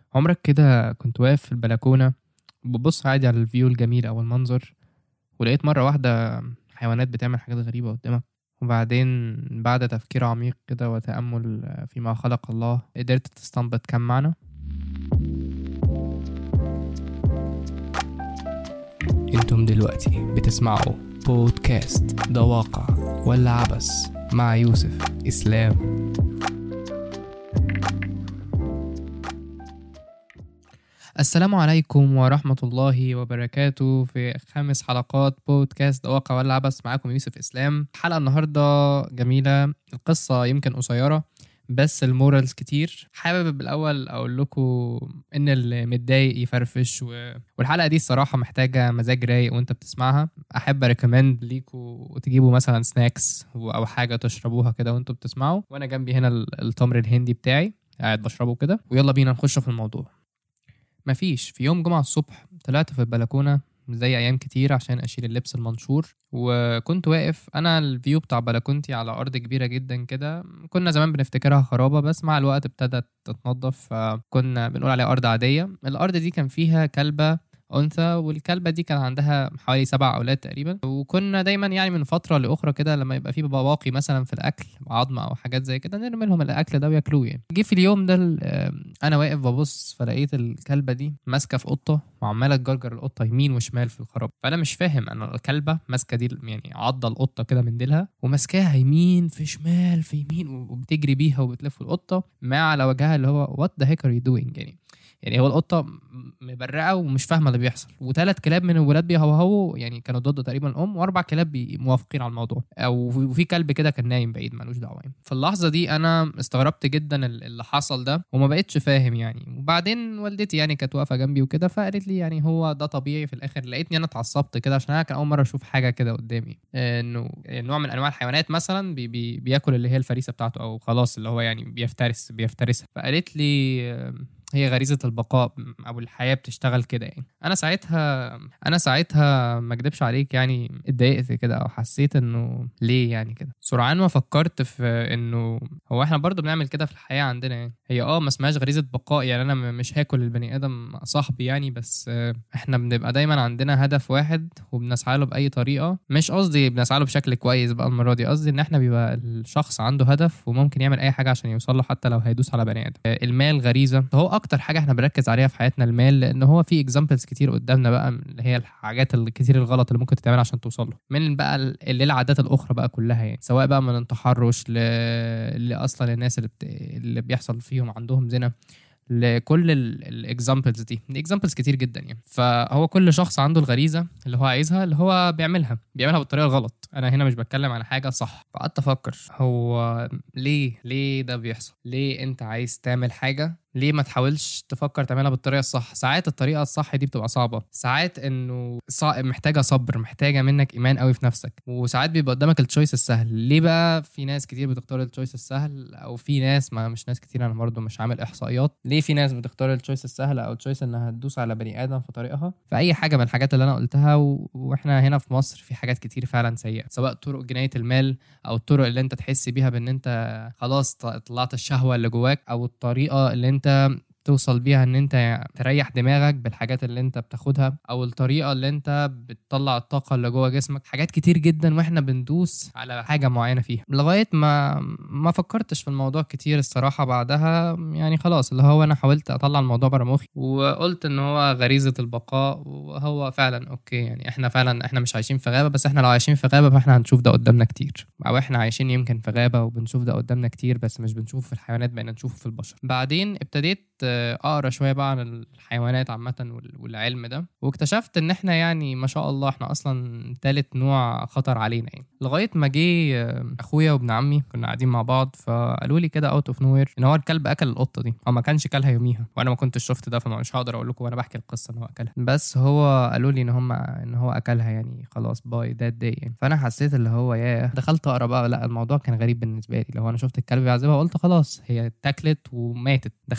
عمرك كده كنت واقف في البلكونة وبتبص عادي على الفيو الجميل أو المنظر ولقيت مرة واحدة حيوانات بتعمل حاجات غريبة قدامك وبعدين بعد تفكير عميق كده وتأمل فيما خلق الله قدرت تستنبط كم معنى انتم دلوقتي بتسمعوا بودكاست ده واقع ولا عبث مع يوسف اسلام السلام عليكم ورحمة الله وبركاته في خامس حلقات بودكاست ده واقع ولا عبث معاكم يوسف اسلام حلقة النهاردة جميلة القصة يمكن قصيرة بس المورالز كتير حابب الاول اقول لكم ان اللي متضايق يفرفش و... والحلقه دي الصراحه محتاجه مزاج رايق وانت بتسمعها احب اريكومند ليكوا تجيبوا مثلا سناكس او حاجه تشربوها كده وانتوا بتسمعوا وانا جنبي هنا ال- التمر الهندي بتاعي قاعد بشربه كده ويلا بينا نخش في الموضوع مفيش في يوم جمعة الصبح طلعت في البلكونة زي أيام كتير عشان أشيل اللبس المنشور وكنت واقف أنا الفيو بتاع بلكونتي على أرض كبيرة جدا كده كنا زمان بنفتكرها خرابة بس مع الوقت ابتدت تتنضف فكنا بنقول عليها أرض عادية الأرض دي كان فيها كلبة أنثى والكلبة دي كان عندها حوالي سبع أولاد تقريبا وكنا دايما يعني من فترة لأخرى كده لما يبقى في بواقي مثلا في الأكل عظمة أو حاجات زي كده نرمي لهم الأكل ده وياكلوه يعني جه في اليوم ده ال- آم، أنا واقف ببص فلقيت الكلبة دي ماسكة في قطة وعمالة تجرجر القطة يمين وشمال في الخراب فأنا مش فاهم أنا الكلبة ماسكة دي يعني عضة القطة كده من ديلها وماسكاها يمين في شمال في يمين وبتجري بيها وبتلف القطة ما على وجهها اللي هو وات ذا هيك ار يو دوينج يعني يعني هو القطه م- مبرقه ومش فاهمه اللي بيحصل وثلاث كلاب من الولاد بيهوهوا يعني كانوا ضد تقريبا الام واربع كلاب بي- موافقين على الموضوع او في- وفي كلب كده كان نايم بعيد ملوش دعوه يعني في اللحظه دي انا استغربت جدا ال- اللي حصل ده وما بقتش فاهم يعني وبعدين والدتي يعني كانت واقفه جنبي وكده فقالت لي يعني هو ده طبيعي في الاخر لقيتني انا اتعصبت كده عشان انا كان اول مره اشوف حاجه كده قدامي آه، انه نوع من انواع الحيوانات مثلا بي بي بياكل اللي هي الفريسه بتاعته او خلاص اللي هو يعني بيفترس بيفترسها فقالت لي آه، هي غريزه البقاء او الحياه بتشتغل كده يعني انا ساعتها انا ساعتها ما اكدبش عليك يعني اتضايقت كده او حسيت انه ليه يعني كده سرعان ما فكرت في انه هو احنا برضو بنعمل كده في الحياه عندنا يعني هي اه ما اسمهاش غريزه بقاء يعني انا م- مش هاكل البني ادم صاحبي يعني بس آه، احنا بنبقى دايما عندنا هدف واحد وبنسعى له باي طريقه مش قصدي بنسعى له بشكل كويس بقى المره دي قصدي ان احنا بيبقى الشخص عنده هدف وممكن يعمل اي حاجه عشان يوصل له حتى لو هيدوس على بني ادم آه، المال غريزه هو اكتر حاجه احنا بنركز عليها في حياتنا المال لان هو في اكزامبلز كتير قدامنا بقى من اللي هي الحاجات الكتير الغلط اللي ممكن تتعمل عشان توصل له من بقى ال- اللي العادات الاخرى بقى كلها يعني سواء بقى من التحرش ل... لاصلا الناس اللي, بت... اللي بيحصل فيهم عندهم زنا لكل الاكزامبلز دي اكزامبلز كتير جدا يعني فهو كل شخص عنده الغريزه اللي هو عايزها اللي هو بيعملها بيعملها بالطريقه الغلط انا هنا مش بتكلم عن حاجه صح فقعدت افكر هو ليه ليه ده بيحصل ليه انت عايز تعمل حاجه ليه ما تحاولش تفكر تعملها بالطريقه الصح ساعات الطريقه الصح دي بتبقى صعبه ساعات انه صعب محتاجه صبر محتاجه منك ايمان قوي في نفسك وساعات بيبقى قدامك التشويس السهل ليه بقى في ناس كتير بتختار التشويس السهل او في ناس ما مش ناس كتير انا برضو مش عامل احصائيات ليه في ناس بتختار التشويس السهل او التشويس انها تدوس على بني ادم في طريقها في اي حاجه من الحاجات اللي انا قلتها و... واحنا هنا في مصر في حاجات كتير فعلا سيئه سواء طرق جنايه المال او الطرق اللي انت تحس بيها بان انت خلاص ط- طلعت الشهوه اللي جواك او الطريقه اللي انت توصل بيها ان انت تريح دماغك بالحاجات اللي انت بتاخدها او الطريقه اللي انت بتطلع الطاقه اللي جوه جسمك حاجات كتير جدا واحنا بندوس على حاجه معينه فيها لغايه ما ما فكرتش في الموضوع كتير الصراحه بعدها يعني خلاص اللي هو انا حاولت اطلع الموضوع بره مخي وقلت ان هو غريزه البقاء وهو فعلا اوكي يعني احنا فعلا احنا مش عايشين في غابه بس احنا لو عايشين في غابه فاحنا هنشوف ده قدامنا كتير او احنا عايشين يمكن في غابه وبنشوف ده قدامنا كتير بس مش بنشوفه في الحيوانات بقينا نشوفه في البشر بعدين ابتديت آه، اقرا شويه بقى عن الحيوانات عامه وال- والعلم ده واكتشفت ان احنا يعني ما شاء الله احنا اصلا تالت نوع خطر علينا يعني لغايه ما جه آه، اخويا وابن عمي كنا قاعدين مع بعض فقالوا لي كده اوت اوف نو ان هو الكلب اكل القطه دي او ما كانش كلها يوميها وانا ما كنتش شفت ده فمش هقدر اقول لكم وانا بحكي القصه ان هو اكلها بس هو قالوا لي ان هم ان هو اكلها يعني خلاص باي ذات داي يعني فانا حسيت اللي هو ياه دخلت اقرا بقى لا الموضوع كان غريب بالنسبه لي لو انا شفت الكلب بيعذبها قلت خلاص هي اتاكلت وماتت دخلت جيت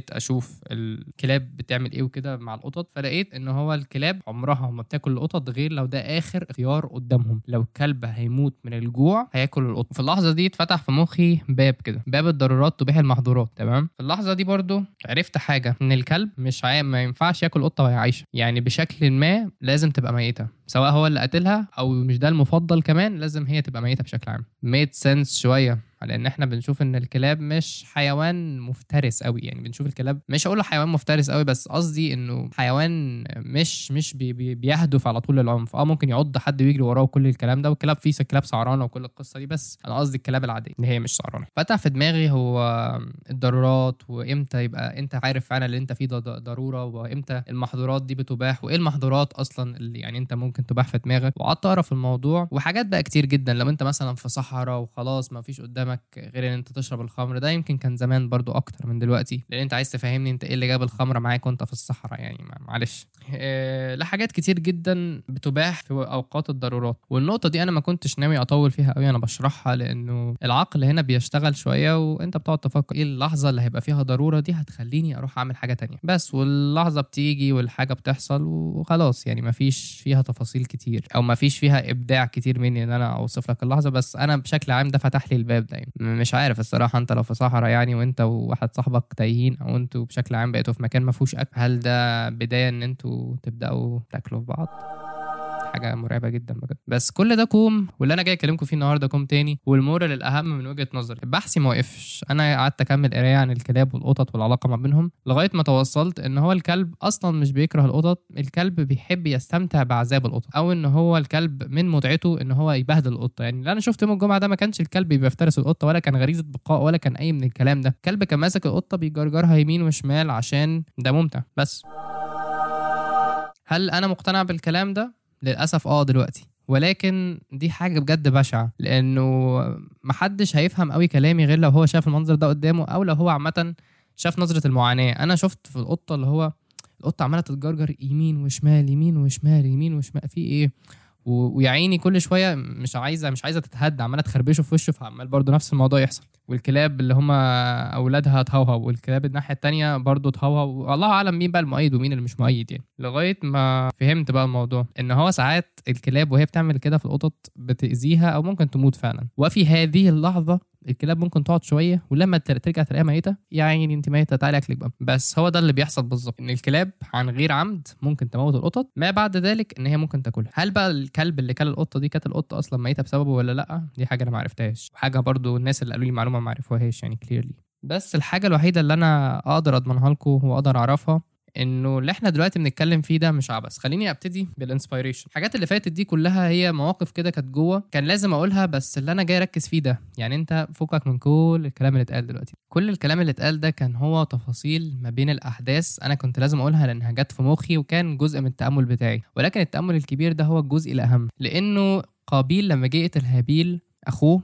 حبيت اشوف الكلاب بتعمل ايه وكده مع القطط فلقيت ان هو الكلاب عمرها ما بتاكل القطط غير لو ده اخر خيار قدامهم لو الكلب هيموت من الجوع هياكل القطط في اللحظه دي اتفتح في مخي باب كده باب الضرورات تبيح المحظورات تمام في اللحظه دي برضو عرفت حاجه ان الكلب مش عاي... ما ينفعش ياكل قطه وهي عايشه يعني بشكل ما لازم تبقى ميته سواء هو اللي قتلها او مش ده المفضل كمان لازم هي تبقى ميته بشكل عام ميد سنس شويه لان احنا بنشوف ان الكلاب مش حيوان مفترس قوي يعني بنشوف الكلاب مش هقول حيوان مفترس قوي بس قصدي انه حيوان مش مش بي بي بيهدف على طول العنف اه ممكن يعض حد ويجري وراه وكل الكلام ده والكلاب فيه كلاب سعرانه وكل القصه دي بس انا قصدي الكلاب العاديه اللي هي مش سعرانه فتح في دماغي هو الضرورات وامتى يبقى انت عارف فعلا اللي انت فيه ده ضروره وامتى المحظورات دي بتباح وايه المحظورات اصلا اللي يعني انت ممكن تباح في دماغك وقعدت اقرا في الموضوع وحاجات بقى كتير جدا لو انت مثلا في صحراء وخلاص ما فيش قدامك غير ان انت تشرب الخمر ده يمكن كان زمان برضو اكتر من دلوقتي لان انت عايز تفهمني انت ايه اللي جاب الخمره معاك وانت في الصحراء يعني معلش إيه لحاجات كتير جدا بتباح في اوقات الضرورات والنقطه دي انا ما كنتش ناوي اطول فيها قوي انا بشرحها لانه العقل هنا بيشتغل شويه وانت بتقعد تفكر ايه اللحظه اللي هيبقى فيها ضروره دي هتخليني اروح اعمل حاجه تانية بس واللحظه بتيجي والحاجه بتحصل وخلاص يعني ما فيش فيها تفاصيل كتير او ما فيش فيها ابداع كتير مني ان انا اوصف لك اللحظه بس انا بشكل عام ده فتح لي الباب ده يعني مش عارف الصراحه انت لو في صحراء يعني وانت وواحد صاحبك تايهين او انتوا بشكل عام بقيتوا في مكان ما فيهوش اكل هل ده بدايه ان انتوا تبداوا تاكلوا في بعض حاجه مرعبه جدا بجد بس كل ده كوم واللي انا جاي اكلمكم فيه النهارده كوم تاني والمورال الاهم من وجهه نظري بحثي ما وقفش انا قعدت اكمل قرايه عن الكلاب والقطط والعلاقه ما بينهم لغايه ما توصلت ان هو الكلب اصلا مش بيكره القطط الكلب بيحب يستمتع بعذاب القطط او ان هو الكلب من متعته ان هو يبهدل القطه يعني اللي انا شفته يوم الجمعه ده ما كانش الكلب بيفترس القطه ولا كان غريزه بقاء ولا كان اي من الكلام ده الكلب كان ماسك القطه بيجرجرها يمين وشمال عشان ده ممتع بس هل انا مقتنع بالكلام ده للاسف اه دلوقتي ولكن دي حاجه بجد بشعه لانه محدش هيفهم قوي كلامي غير لو هو شاف المنظر ده قدامه او لو هو عامه شاف نظره المعاناه انا شفت في القطه اللي هو القطه عماله تتجرجر يمين وشمال يمين وشمال يمين وشمال في ايه ويا عيني كل شويه مش عايزه مش عايزه تتهدى عماله تخربشه في وشه فعمال برضه نفس الموضوع يحصل والكلاب اللي هم اولادها تهوهو والكلاب الناحيه التانية برضه تهوهو والله اعلم مين بقى المؤيد ومين اللي مش مؤيد يعني لغايه ما فهمت بقى الموضوع ان هو ساعات الكلاب وهي بتعمل كده في القطط بتاذيها او ممكن تموت فعلا وفي هذه اللحظه الكلاب ممكن تقعد شويه ولما ترجع تلاقيها ميته يا عيني انت ميته تعالي اكلك بقى بس هو ده اللي بيحصل بالظبط ان الكلاب عن غير عمد ممكن تموت القطط ما بعد ذلك ان هي ممكن تاكلها هل بقى الكلب اللي كل القطه دي كانت القطه اصلا ميته بسببه ولا لا دي حاجه انا ما عرفتهاش وحاجه برضو الناس اللي قالوا لي معلومه ما عرفوهاش يعني كليرلي بس الحاجه الوحيده اللي انا اقدر اضمنها لكم واقدر اعرفها انه اللي احنا دلوقتي بنتكلم فيه ده مش عبث خليني ابتدي بالانسبيريشن الحاجات اللي فاتت دي كلها هي مواقف كده كانت جوه كان لازم اقولها بس اللي انا جاي اركز فيه ده يعني انت فكك من كل الكلام اللي اتقال دلوقتي كل الكلام اللي اتقال ده كان هو تفاصيل ما بين الاحداث انا كنت لازم اقولها لانها جت في مخي وكان جزء من التامل بتاعي ولكن التامل الكبير ده هو الجزء الاهم لانه قابيل لما جه يقتل هابيل اخوه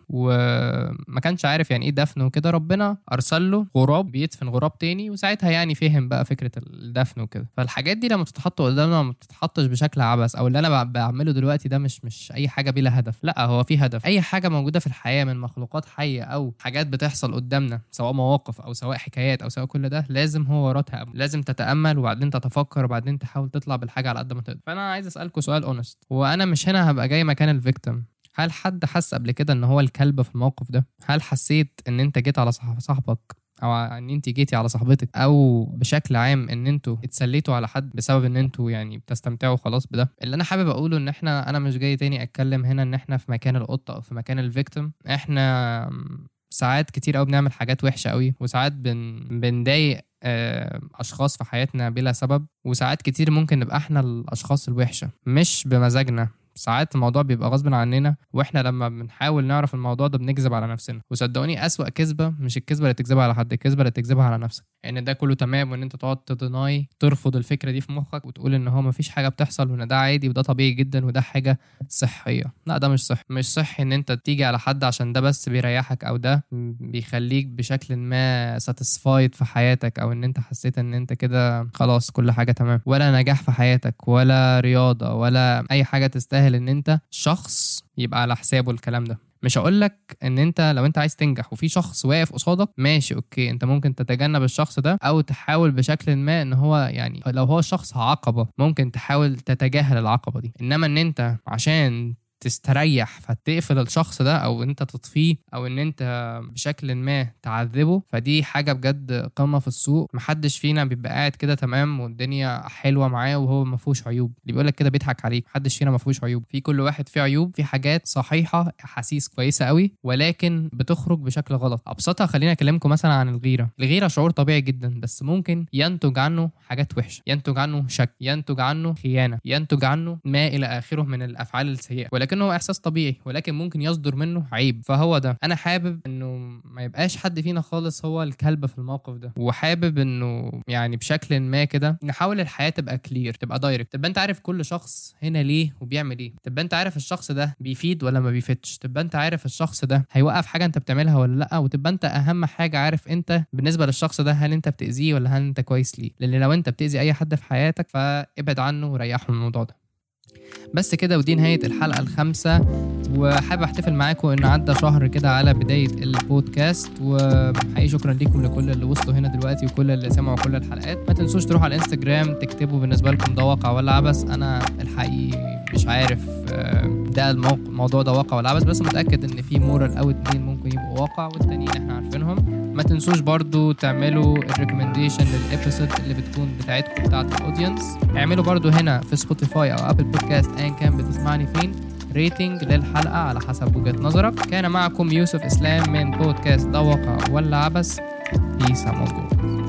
وما كانش عارف يعني ايه دفن وكده ربنا ارسل له غراب بيدفن غراب تاني وساعتها يعني فهم بقى فكره الدفن وكده فالحاجات دي لما تتحط قدامنا ما بتتحطش بشكل عبث او اللي انا بعمله دلوقتي ده مش مش اي حاجه بلا هدف لا هو في هدف اي حاجه موجوده في الحياه من مخلوقات حيه او حاجات بتحصل قدامنا سواء مواقف او سواء حكايات او سواء كل ده لازم هو وراه تأمل لازم تتامل وبعدين تتفكر وبعدين تحاول تطلع بالحاجه على قد ما تقدر فانا عايز اسالكم سؤال اونست وانا مش هنا هبقى جاي مكان الفيكتيم هل حد حس قبل كده ان هو الكلب في الموقف ده هل حسيت ان انت جيت على صاحبك او ان انت جيتي على صاحبتك او بشكل عام ان انتوا اتسليتوا على حد بسبب ان انتوا يعني بتستمتعوا خلاص بده اللي انا حابب اقوله ان احنا انا مش جاي تاني اتكلم هنا ان احنا في مكان القطه او في مكان الفيكتيم احنا ساعات كتير قوي بنعمل حاجات وحشه قوي وساعات بن بنضايق اشخاص في حياتنا بلا سبب وساعات كتير ممكن نبقى احنا الاشخاص الوحشه مش بمزاجنا ساعات الموضوع بيبقى غصب عننا واحنا لما بنحاول نعرف الموضوع ده بنكذب على نفسنا وصدقوني اسوأ كذبه مش الكذبه اللي تكذبها على حد الكذبه اللي تكذبها على نفسك ان يعني ده كله تمام وان انت تقعد تدناي ترفض الفكره دي في مخك وتقول ان هو مفيش حاجه بتحصل وان ده عادي وده طبيعي جدا وده حاجه صحيه لا ده مش صح مش صح ان انت تيجي على حد عشان ده بس بيريحك او ده بيخليك بشكل ما ساتيسفايد في حياتك او ان انت حسيت ان انت كده خلاص كل حاجه تمام ولا نجاح في حياتك ولا رياضه ولا اي حاجه تستاهل ان انت شخص يبقى على حسابه الكلام ده مش هقول لك ان انت لو انت عايز تنجح وفي شخص واقف قصادك ماشي اوكي انت ممكن تتجنب الشخص ده او تحاول بشكل ما ان هو يعني لو هو شخص عقبه ممكن تحاول تتجاهل العقبه دي انما ان انت عشان تستريح فتقفل الشخص ده او انت تطفيه او ان انت بشكل ما تعذبه فدي حاجه بجد قمه في السوق محدش فينا بيبقى قاعد كده تمام والدنيا حلوه معاه وهو ما فيهوش عيوب اللي بيقول لك كده بيضحك عليك محدش فينا ما فيهوش عيوب في كل واحد فيه عيوب في حاجات صحيحه احاسيس كويسه قوي ولكن بتخرج بشكل غلط ابسطها خليني اكلمكم مثلا عن الغيره الغيره شعور طبيعي جدا بس ممكن ينتج عنه حاجات وحشه ينتج عنه شك ينتج عنه خيانه ينتج عنه ما الى اخره من الافعال السيئه ولكنه هو احساس طبيعي ولكن ممكن يصدر منه عيب فهو ده انا حابب انه ما يبقاش حد فينا خالص هو الكلب في الموقف ده وحابب انه يعني بشكل ما كده نحاول الحياه تبقى كلير تبقى دايركت تبقى انت عارف كل شخص هنا ليه وبيعمل ايه تبقى انت عارف الشخص ده بيفيد ولا ما بيفيدش تبقى انت عارف الشخص ده هيوقف حاجه انت بتعملها ولا لا وتبقى انت اهم حاجه عارف انت بالنسبه للشخص ده هل انت بتاذيه ولا هل انت كويس ليه لان لو انت بتاذي اي حد في حياتك فابعد عنه وريحه من الموضوع ده بس كده ودي نهاية الحلقة الخامسة وحابب احتفل معاكم ان عدى شهر كده على بداية البودكاست وحقيقي شكرا ليكم لكل اللي وصلوا هنا دلوقتي وكل اللي سمعوا كل الحلقات ما تنسوش تروحوا على الانستجرام تكتبوا بالنسبة لكم ده واقع ولا عبث انا الحقيقي مش عارف آه، ده الموقع الموضوع ده واقع ولا عبث بس متأكد ان في مورال او اتنين ممكن يبقوا واقع والتانيين احنا عارفينهم ما تنسوش برضو تعملوا الريكومنديشن للابيسود اللي بتكون بتاعتكم بتاعت الاودينس اعملوا برضو هنا في سبوتيفاي او ابل بودكاست ايا كان بتسمعني فين ريتنج للحلقة على حسب وجهة نظرك كان معكم يوسف إسلام من بودكاست ده واقع ولا عبث بيس موجود